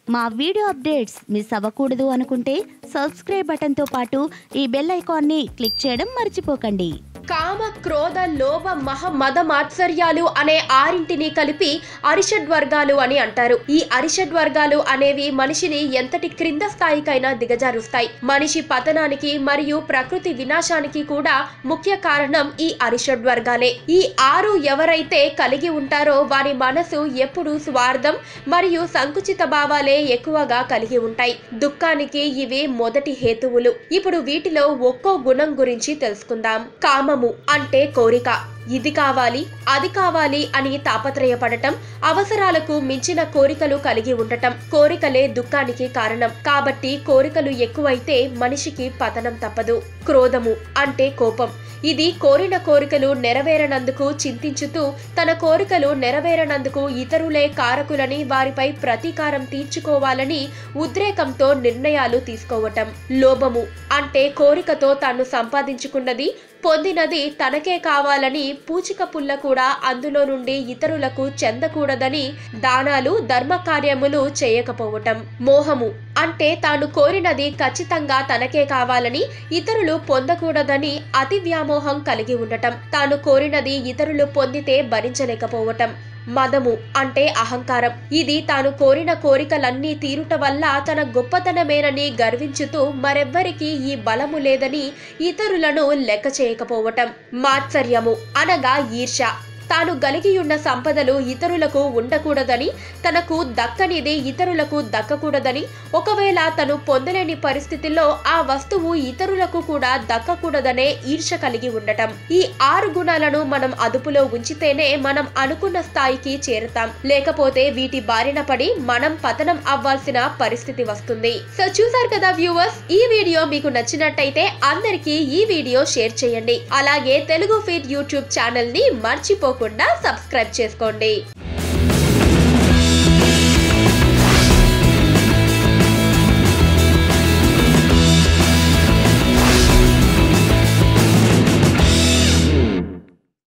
మా video updates miss అవ్వకూడదు అనుకుంటే సబ్స్క్రైబ్ బటన్తో పాటు ఈ బెల్ ఐకాన్ని క్లిక్ చేయడం మర్చిపోకండి కామ క్రోధ లోభ మహ మద మాత్సర్యాలు అనే ఆరింటిని కలిపి అరిషడ్ వర్గాలు అని అంటారు ఈ అరిషడ్ వర్గాలు అనేవి మనిషిని ఎంతటి క్రింద స్థాయికైనా దిగజారుస్తాయి మనిషి పతనానికి మరియు ప్రకృతి వినాశానికి కూడా ముఖ్య కారణం ఈ అరిషడ్ వర్గాలే ఈ ఆరు ఎవరైతే కలిగి ఉంటారో వారి మనసు ఎప్పుడు స్వార్థం మరియు సంకుచిత భావాలే ఎక్కువగా కలిగి ఉంటాయి దుఃఖానికి ఇవి మొదటి హేతువులు ఇప్పుడు వీటిలో ఒక్కో గుణం గురించి తెలుసుకుందాం కామము అంటే కోరిక ఇది కావాలి అది కావాలి అని తాపత్రయపడటం అవసరాలకు మించిన కోరికలు కలిగి ఉండటం కోరికలే దుఃఖానికి కారణం కాబట్టి కోరికలు ఎక్కువైతే మనిషికి పతనం తప్పదు క్రోధము అంటే కోపం ఇది కోరిన కోరికలు నెరవేరనందుకు చింతించుతూ తన కోరికలు నెరవేరనందుకు ఇతరులే కారకులని వారిపై ప్రతీకారం తీర్చుకోవాలని ఉద్రేకంతో నిర్ణయాలు తీసుకోవటం లోభము అంటే కోరికతో తాను సంపాదించుకున్నది పొందినది తనకే కావాలని పూచిక పుల్ల కూడా అందులో నుండి ఇతరులకు చెందకూడదని దానాలు ధర్మ కార్యములు చేయకపోవటం మోహము అంటే తాను కోరినది ఖచ్చితంగా తనకే కావాలని ఇతరులు పొందకూడదని అతి వ్యామోహం కలిగి ఉండటం తాను కోరినది ఇతరులు పొందితే భరించలేకపోవటం మదము అంటే అహంకారం ఇది తాను కోరిన కోరికలన్నీ తీరుట వల్ల తన గొప్పతనమేనని గర్వించుతూ మరెవ్వరికీ ఈ బలము లేదని ఇతరులను లెక్క చేయకపోవటం మాత్సర్యము అనగా ఈర్ష తాను కలిగియున్న సంపదలు ఇతరులకు ఉండకూడదని తనకు దక్కనిది ఇతరులకు దక్కకూడదని ఒకవేళ తను పొందలేని పరిస్థితిలో ఆ వస్తువు ఇతరులకు కూడా దక్కకూడదనే ఈర్ష కలిగి ఉండటం ఈ ఆరు గుణాలను మనం అదుపులో ఉంచితేనే మనం అనుకున్న స్థాయికి చేరుతాం లేకపోతే వీటి బారిన పడి మనం పతనం అవ్వాల్సిన పరిస్థితి వస్తుంది సో చూసారు కదా వ్యూవర్స్ ఈ వీడియో మీకు నచ్చినట్టయితే అందరికీ ఈ వీడియో షేర్ చేయండి అలాగే తెలుగు ఫీడ్ యూట్యూబ్ ఛానల్ ని మర్చిపోకుండా సబ్స్క్రైబ్ చేసుకోండి